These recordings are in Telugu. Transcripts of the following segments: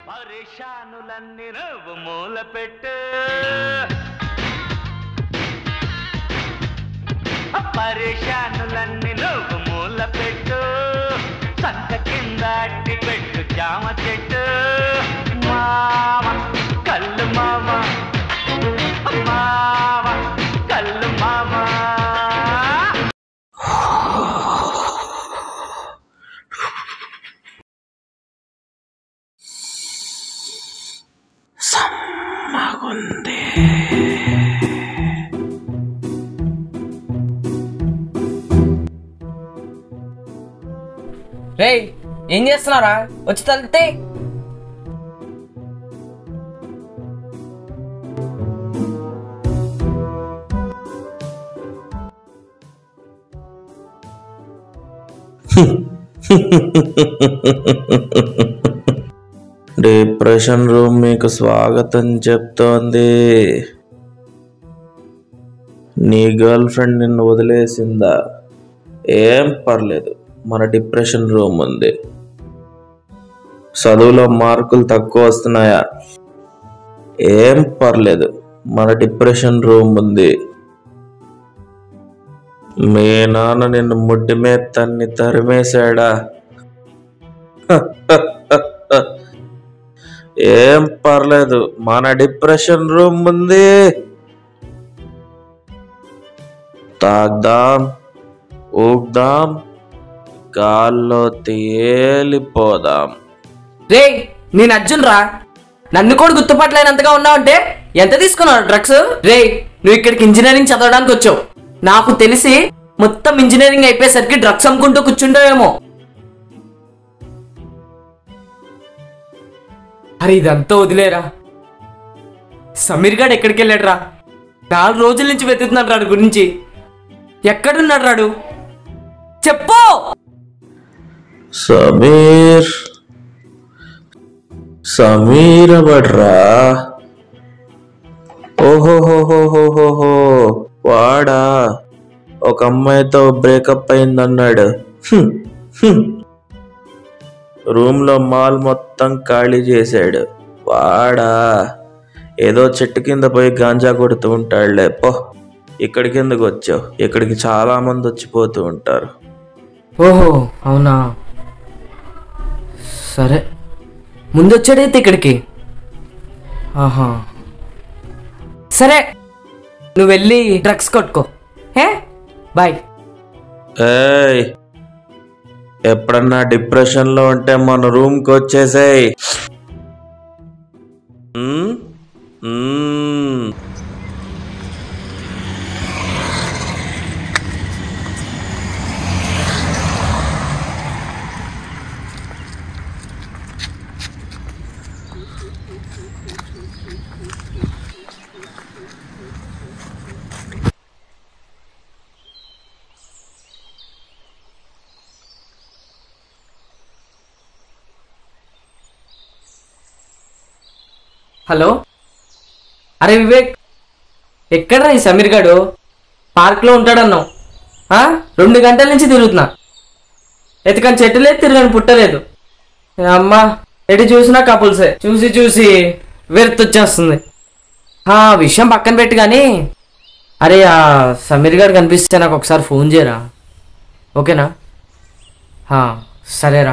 పరిశానులన్నీ నువ్వు మూల పెట్టు పరిశానులన్నీ నువ్వు మూల పెట్టు సంత కింద అట్టి పెట్టు జామ చెట్టు మామ కళ్ళు మామ మామ కళ్ళు మామ రేయ్ ఏం చేస్తున్నారా వచ్చి తలితే డిప్రెషన్ రూమ్ మీకు స్వాగతం చెప్తోంది నీ గర్ల్ ఫ్రెండ్ నిన్ను వదిలేసిందా ఏం పర్లేదు మన డిప్రెషన్ రూమ్ ఉంది చదువులో మార్కులు తక్కువ వస్తున్నాయా ఏం పర్లేదు మన డిప్రెషన్ రూమ్ ఉంది మీ నాన్న నిన్ను ముడ్డి మీద తన్ని తరిమేశాడా ఏం పర్లేదు మన డిప్రెషన్ రూమ్ ఉంది తాగ్దాం ఊగ్దాం గాల్లో తేలిపోదాం రేయ్ నేను అర్జున్ రా నన్ను కూడా గుర్తుపట్టలేనంతగా ఉన్నావంటే ఎంత తీసుకున్నావు డ్రగ్స్ రేయ్ నువ్వు ఇక్కడికి ఇంజనీరింగ్ చదవడానికి వచ్చావు నాకు తెలిసి మొత్తం ఇంజనీరింగ్ అయిపోయేసరికి డ్రగ్స్ అమ్ముకుంటూ కూర్చుంటావేమో అరే ఇదంతా వదిలేరా సమీర్ గాడు ఎక్కడికి వెళ్ళాడు రా నాలుగు రోజుల నుంచి వెతుకుతున్నాడు రాడు గురించి ఎక్కడున్నాడు రాడు చెప్పు సమీర్ సమీర్ ఎవడ్రా ఓహోహోహోహోహో వాడా ఒక అమ్మాయితో బ్రేకప్ అయిందన్నాడు హ్మ్, హ్మ్. రూమ్ లో మాల్ మొత్తం ఖాళీ చేశాడు వాడా ఏదో చెట్టు కింద పోయి గాంజా కొడుతూ ఉంటాడులే పో ఇక్కడికి ఎందుకు వచ్చావు ఇక్కడికి చాలా మంది వచ్చిపోతూ ఉంటారు ఓహో అవునా సరే ముందు వచ్చాడైతే ఇక్కడికి ఆహా సరే నువ్వు వెళ్ళి డ్రగ్స్ కొట్టుకో హే బాయ్ ఏయ్ ఎప్పుడన్నా డిప్రెషన్ లో ఉంటే మన రూమ్ కి వచ్చేసేయ్ ఉమ్? ఉమ్. హలో అరే వివేక్ ఎక్కడ్రా ఈ సమీర్ గాడు పార్క్లో ఉంటాడన్నావు ఆ? రెండు గంటల నుంచి తిరుగుతున్నా ఎతకని చెట్టు లేదు తిరగని పుట్టలేదు ఏ అమ్మా ఎటు చూసినా కపుల్సే చూసి చూసి విరక్తి వచ్చేస్తుంది ఆ విషయం పక్కన పెట్టి కానీ అరే ఆ సమీర్ గారు కనిపిస్తే నాకు ఒకసారి ఫోన్ చేయరా ఓకేనా ఆ, సరేరా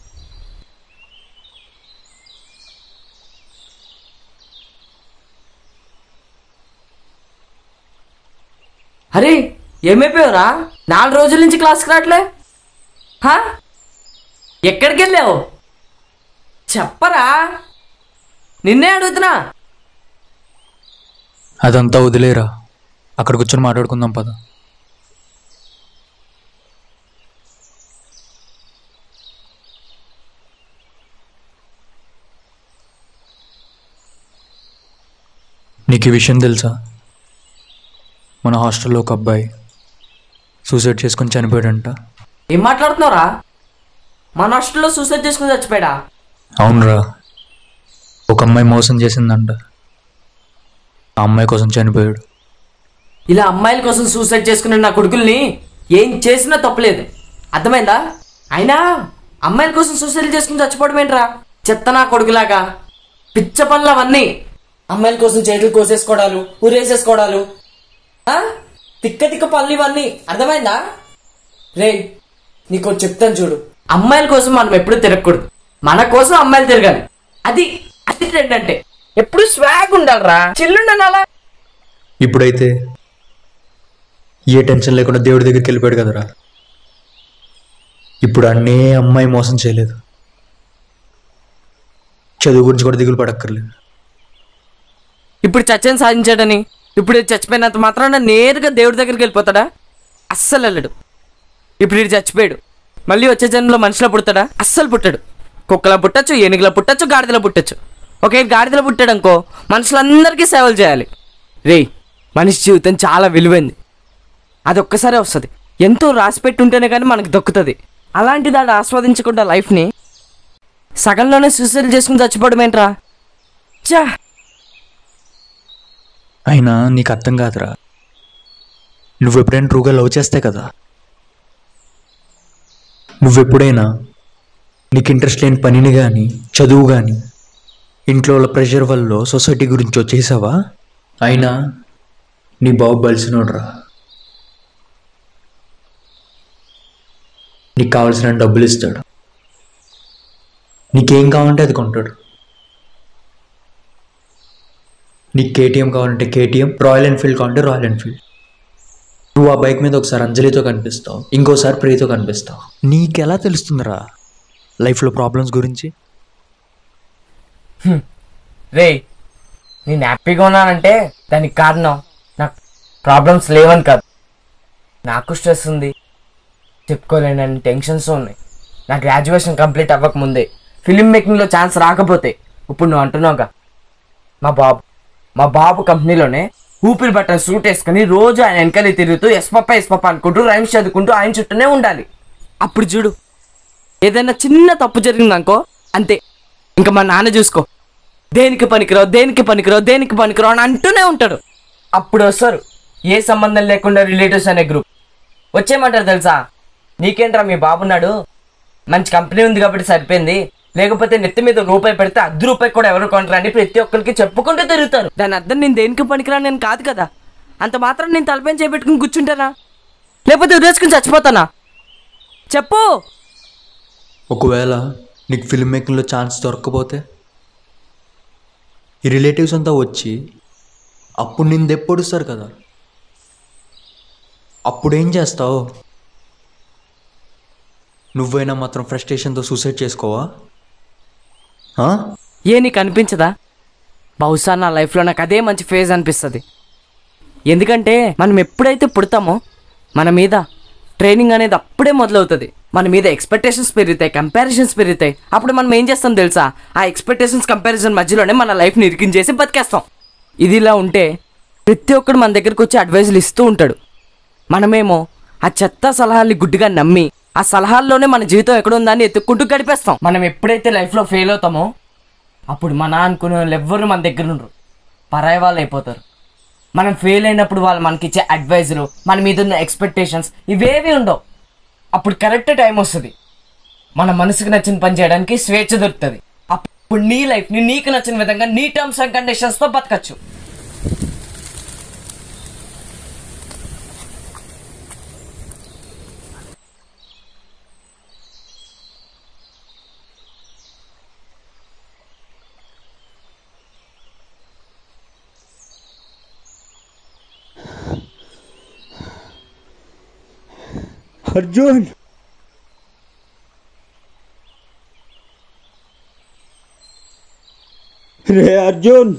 అరే ఏమైపోయావురా నాలుగు రోజుల నుంచి క్లాస్కి రావట్లే హా? ఎక్కడికి వెళ్ళావు చెప్పరా నిన్నే అడుగుతున్నా అదంతా వదిలేరా అక్కడ కూర్చొని మాట్లాడుకుందాం పద నీకు ఈ విషయం తెలుసా మన హాస్టల్లో ఒక అబ్బాయి సూసైడ్ చేసుకొని చనిపోయాడంట ఏం మాట్లాడుతున్నావురా మన హాస్టల్లో సూసైడ్ చేసుకుని చచ్చిపోయాడా అవునరా ఒక అమ్మాయి మోసం చేసిందంట ఆ అమ్మాయి కోసం చనిపోయాడు ఇలా అమ్మాయిల కోసం సూసైడ్ చేసుకునే నా కొడుకుల్ని ఏం చేసినా తప్పలేదు అర్థమైందా అయినా అమ్మాయిల కోసం సూసైడ్ చేసుకుని చచ్చిపోవడం ఏంట్రా చెత్త నా కొడుకులాగా పిచ్చ పనులు అవన్నీ అమ్మాయిల కోసం చేతులు కోసేసుకోవడాలు ఊరేసేసుకోవడాలు ఆ? తిక్క తిక్క పనులు ఇవన్నీ అర్థమైందా రే నీకు ఒకటి చెప్తాను చూడు అమ్మాయిల కోసం మనం ఎప్పుడు తిరగకూడదు మన కోసం అమ్మాయిలు తిరగాలి అది అది ట్రెండ్ అంటే ఎప్పుడు స్వాగ్ ఉండాలిరా చిల్లుండని అలా ఇప్పుడైతే ఏ టెన్షన్ లేకుండా దేవుడి దగ్గరికి వెళ్ళిపోయాడు కదరా ఇప్పుడు అన్నే అమ్మాయి మోసం చేయలేదు చదువు గురించి కూడా దిగులు పడక్కర్లేదు ఇప్పుడు చచ్చని సాధించాడని ఇప్పుడు ఇది చచ్చిపోయినంత మాత్రాన నేరుగా దేవుడి దగ్గరికి వెళ్ళిపోతాడా అస్సలు వెళ్ళడు ఇప్పుడు ఇది చచ్చిపోయాడు మళ్ళీ వచ్చే జన్మలో మనిషిలో పుడతాడా అస్సలు పుట్టాడు కుక్కలా పుట్టచ్చు ఏనుగులా పుట్టచ్చు గాడిదలో పుట్టచ్చు ఒకే గాడిదలో పుట్టాడు అనుకో మనుషులందరికీ సేవలు చేయాలి రేయ్ మనిషి జీవితం చాలా విలువైంది అది ఒక్కసారే వస్తుంది ఎంతో రాసి పెట్టి ఉంటేనే కానీ మనకు దొక్కుతుంది అలాంటి దాన్ని ఆస్వాదించకుండా లైఫ్ని సగంలోనే సూసైడ్ చేసుకుని చచ్చిపోవడం ఏంట్రా చా అయినా నీకు అర్థం కాదురా నువ్వు ఎప్పుడైనా ట్రూగా లవ్ చేస్తే కదా నువ్వెప్పుడైనా నీకు ఇంట్రెస్ట్ లేని పనిని కానీ చదువు కానీ ఇంట్లో వాళ్ళ ప్రెషర్ వల్ల సొసైటీ గురించి వచ్చేసావా అయినా నీ బాబు బలిసినోడ్రా నీకు కావాల్సిన డబ్బులు ఇస్తాడు నీకేం కావాలంటే అది కొంటాడు నీకు కేటీఎం కావాలంటే కేటీఎం రాయల్ ఎన్ఫీల్డ్ కావాలంటే రాయల్ ఎన్ఫీల్డ్ నువ్వు ఆ బైక్ మీద ఒకసారి అంజలితో కనిపిస్తావు ఇంకోసారి ప్రియతో కనిపిస్తావు నీకెలా తెలుస్తుందిరా లైఫ్లో ప్రాబ్లమ్స్ గురించి రే నేను హ్యాపీగా ఉన్నానంటే దానికి కారణం నాకు ప్రాబ్లమ్స్ లేవని కాదు నాకు స్ట్రెస్ ఉంది చెప్పుకోలేనని టెన్షన్స్ ఉన్నాయి నా గ్రాడ్యుయేషన్ కంప్లీట్ అవ్వకముందే ఫిలిం మేకింగ్లో ఛాన్స్ రాకపోతే ఇప్పుడు నువ్వు అంటున్నావుగా మా బాబు మా బాబు కంపెనీలోనే ఊపిరి బట్టలు సూట్ వేసుకుని రోజు ఆయన వెనకాల తిరుగుతూ ఎస్పప్ప ఎస్పప్ప అనుకుంటూ రైమ్స్ చదువుకుంటూ ఆయన చుట్టూనే ఉండాలి అప్పుడు చూడు ఏదైనా చిన్న తప్పు జరిగిందనుకో అంతే ఇంకా మా నాన్న చూసుకో దేనికి పనికిరావు దేనికి పనికిరావు దేనికి పనికిరావు అని అంటూనే ఉంటాడు అప్పుడు వస్తారు ఏ సంబంధం లేకుండా రిలేటివ్స్ అనే గ్రూప్ వచ్చేయమంటారు తెలుసా నీకేంట్రా మీ బాబున్నాడు మంచి కంపెనీ ఉంది కాబట్టి సరిపోయింది లేకపోతే నెత్తి మీద రూపాయి పెడితే అర్ధ రూపాయి కూడా ఎవరు కొంటారు అని ప్రతి ఒక్కరికి చెప్పుకుంటూ తిరుగుతారు దాని అర్థం నేను దేనికి పనికిరా నేను కాదు కదా అంత మాత్రం నేను తలపైన చేపెట్టుకుని కూర్చుంటానా లేకపోతే ఉరేసుకుని చచ్చిపోతానా చెప్పు ఒకవేళ నీకు ఫిల్మ్ మేకింగ్లో ఛాన్స్ దొరకకపోతే ఈ రిలేటివ్స్ అంతా వచ్చి అప్పుడు నిన్ను దెప్పొడుస్తారు కదా అప్పుడు ఏం చేస్తావు నువ్వైనా మాత్రం ఫ్రస్ట్రేషన్తో సూసైడ్ చేసుకోవా ఆ? ఏ నీకు అనిపించదా బహుశా నా లైఫ్లో నాకు అదే మంచి ఫేజ్ అనిపిస్తుంది ఎందుకంటే మనం ఎప్పుడైతే పుడతామో మన మీద ట్రైనింగ్ అనేది అప్పుడే మొదలవుతుంది మన మీద ఎక్స్పెక్టేషన్స్ పెరుగుతాయి కంపారిజన్స్ పెరుగుతాయి అప్పుడు మనం ఏం చేస్తాం తెలుసా ఆ ఎక్స్పెక్టేషన్స్ కంపారిజన్ మధ్యలోనే మన లైఫ్ని ఇరికించేసి బతికేస్తాం ఇది ఇలా ఉంటే ప్రతి ఒక్కడు మన దగ్గరికి వచ్చి అడ్వైజులు ఇస్తూ ఉంటాడు మనమేమో ఆ చెత్త సలహాల్ని గుడ్డిగా నమ్మి ఆ సలహాల్లోనే మన జీవితం ఎక్కడుందని ఎత్తుక్కుంటూ గడిపేస్తాం మనం ఎప్పుడైతే లైఫ్లో ఫెయిల్ అవుతామో అప్పుడు మన అనుకునే వాళ్ళు ఎవ్వరు మన దగ్గర ఉండరు పరాయి వాళ్ళు అయిపోతారు మనం ఫెయిల్ అయినప్పుడు వాళ్ళు మనకి ఇచ్చే అడ్వైజులు మన మీద ఉన్న ఎక్స్పెక్టేషన్స్ ఇవేవి ఉండవు అప్పుడు కరెక్ట్ టైం వస్తుంది మన మనసుకు నచ్చిన పని చేయడానికి స్వేచ్ఛ దొరుకుతుంది అప్పుడు నీ లైఫ్ని నీకు నచ్చిన విధంగా నీ టర్మ్స్ అండ్ కండిషన్స్తో బతకచ్చు అర్జున్ రే అర్జున్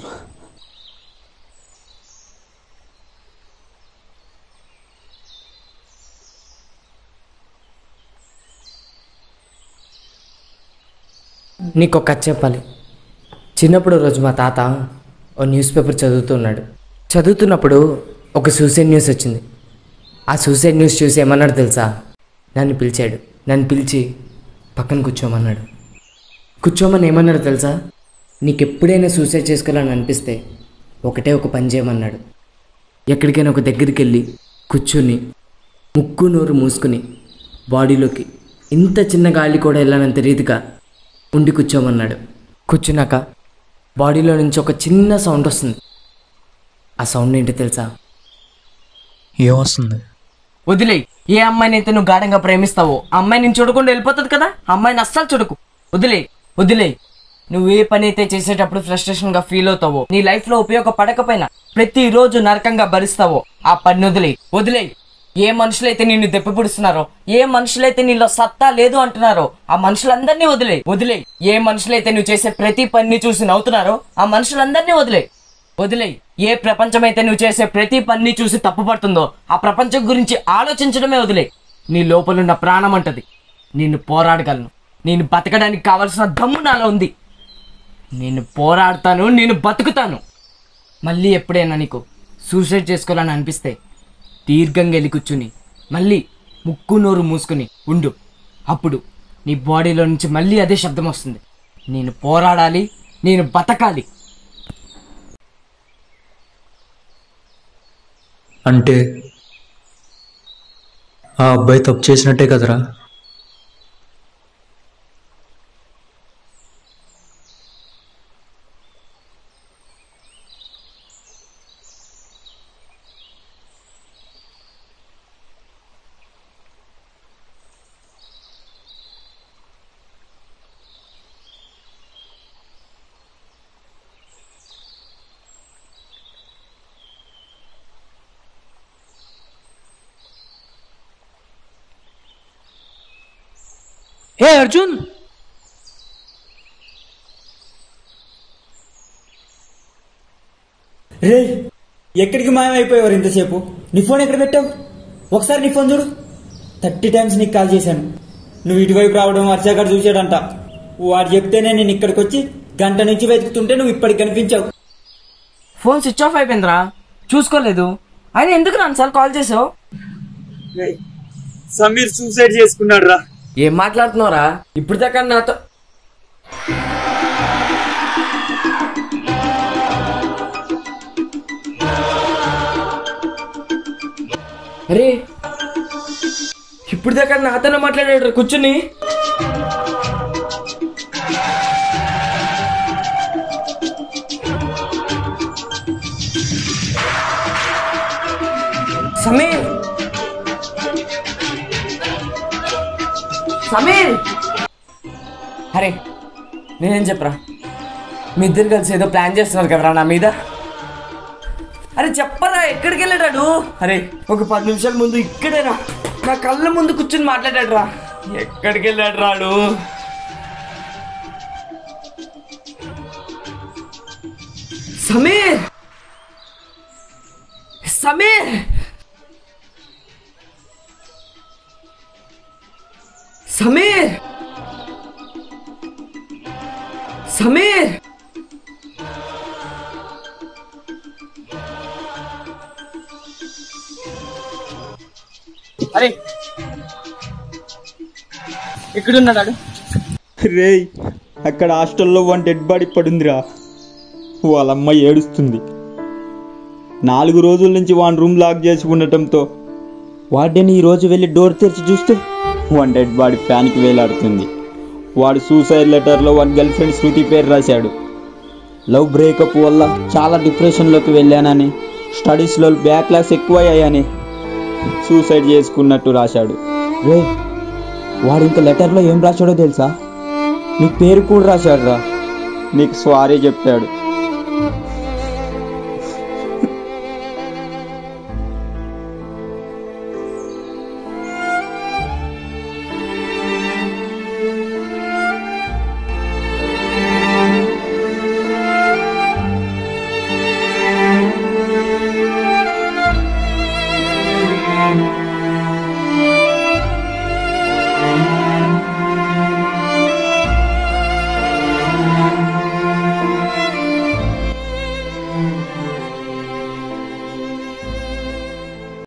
నీకు ఒక కథ చెప్పాలి చిన్నప్పుడు రోజు మా తాత ఓ న్యూస్ పేపర్ చదువుతున్నాడు చదువుతున్నప్పుడు ఒక సూసైడ్ న్యూస్ వచ్చింది ఆ సూసైడ్ న్యూస్ చూసి ఏమన్నాడు తెలుసా నన్ను పిలిచాడు నన్ను పిలిచి పక్కన కూర్చోమన్నాడు కూర్చోమని ఏమన్నాడు తెలుసా నీకు ఎప్పుడైనా సూసైడ్ చేసుకోవాలని అనిపిస్తే ఒకటే ఒక పని చేయమన్నాడు ఎక్కడికైనా ఒక దగ్గరికి వెళ్ళి కూర్చుని ముక్కు నోరు మూసుకుని బాడీలోకి ఇంత చిన్న గాలి కూడా వెళ్ళనంత రీతిగా ఉండి కూర్చోమన్నాడు కూర్చున్నాక బాడీలో నుంచి ఒక చిన్న సౌండ్ వస్తుంది ఆ సౌండ్ ఏంటో తెలుసా ఏమొస్తుంది వదిలేయ్ ఏ అమ్మాయిని అయితే నువ్వు గాఢంగా ప్రేమిస్తావో ఆ అమ్మాయి నేను చూడకుండా వెళ్ళిపోతుంది కదా ఆ అమ్మాయిని అస్సలు చూడకు వదిలేయ్ వదిలేయ్ నువ్వు ఏ పని అయితే చేసేటప్పుడు ఫ్రస్ట్రేషన్ గా ఫీల్ అవుతావో నీ లైఫ్ లో ఉపయోగపడకపోయినా ప్రతిరోజు నరకంగా భరిస్తావో ఆ పని వదిలేయ్ వదిలేయ్ ఏ మనుషులైతే నిన్ను దెప్పిపుడుస్తున్నారో ఏ మనుషులైతే నీలో సత్తా లేదు అంటున్నారో ఆ మనుషులందరినీ వదిలేయ్ వదిలేయ్ ఏ మనుషులైతే నువ్వు చేసే ప్రతి పనిని చూసి నవ్వుతున్నారో ఆ మనుషులందరినీ వదిలేయ్ వదిలేయ్ ఏ ప్రపంచం అయితే నువ్వు చేసే ప్రతి పని చూసి తప్పుపడుతుందో ఆ ప్రపంచం గురించి ఆలోచించడమే వదిలేయ్ నీ లోపలున్న ప్రాణం అంటది నిన్ను పోరాడగలను నేను బతకడానికి కావలసిన దమ్ము నాలో ఉంది నేను పోరాడతాను నేను బతుకుతాను మళ్ళీ ఎప్పుడైనా నీకు సూసైడ్ చేసుకోవాలని అనిపిస్తే దీర్ఘంగా వెళ్ళి కూర్చుని మళ్ళీ ముక్కు నోరు మూసుకుని ఉండు అప్పుడు నీ బాడీలో నుంచి మళ్ళీ అదే శబ్దం వస్తుంది నేను పోరాడాలి నేను బతకాలి అంటే ఆ అబ్బాయి తప్పు చేసినట్టే కదరా హే అర్జున్ రే ఎక్కడికి మాయమైపోయావు ఇంతసేపు నీ ఫోన్ ఎక్కడ పెట్టావు ఒకసారి నీ ఫోన్ చూడు థర్టీ టైమ్స్ నీకు కాల్ చేశాను నువ్వు ఇటువైపు రావడం వర్షాకాడ చూశాడంట వాడు చెప్తేనే నేను ఇక్కడికి వచ్చి గంట నుంచి వెతుకుతుంటే నువ్వు ఇప్పటికి కనిపించావు ఫోన్ స్విచ్ ఆఫ్ అయిపోయిందిరా చూసుకోలేదు ఆయన ఎందుకు రాను సార్ కాల్ చేసావు సమీర్ సూసైడ్ చేసుకున్నాడు రా ఏం మాట్లాడుతున్నావురా ఇప్పుడు దాకా నాతో అరే ఇప్పుడు దాకా నాతోనే మాట్లాడాడు కూర్చుని సమీర్ సమీర్ అరే నేనేం చెప్పరా మీ ఇద్దరు కలిసి ఏదో ప్లాన్ చేస్తున్నారు కదరా నా మీద అరే చెప్పరా ఎక్కడికి వెళ్ళాడు అరే ఒక పది నిమిషాల ముందు ఇక్కడేరా నా కళ్ళ ముందు కూర్చుని మాట్లాడాడు రా ఎక్కడికి వెళ్ళాడు రాడు సమీర్ సమీర్ సమీర్ సమీర్ అరే ఎక్కడున్నాడు రేయ్ అక్కడ హాస్టల్లో వన్ డెడ్ బాడీ పడుందిరా వాళ్ళమ్మ ఏడుస్తుంది నాలుగు రోజుల నుంచి వాన్ రూమ్ లాక్ చేసి ఉండటంతో వాడిని ఈ రోజు వెళ్ళి డోర్ తెరిచి చూస్తే వన్ డెడ్ బాడీ ఫ్యాన్కి వేలాడుతుంది వాడు సూసైడ్ లెటర్లో వన్ గర్ల్ ఫ్రెండ్ శృతి పేరు రాశాడు లవ్ బ్రేకప్ వల్ల చాలా డిప్రెషన్లోకి వెళ్ళానని స్టడీస్లో బ్యాక్ క్లాస్ ఎక్కువయ్యాయని సూసైడ్ చేసుకున్నట్టు రాశాడు రే వాడు ఇంత లెటర్లో ఏం రాశాడో తెలుసా నీ పేరు కూడా రాశాడు రా నీకు సారీ చెప్పాడు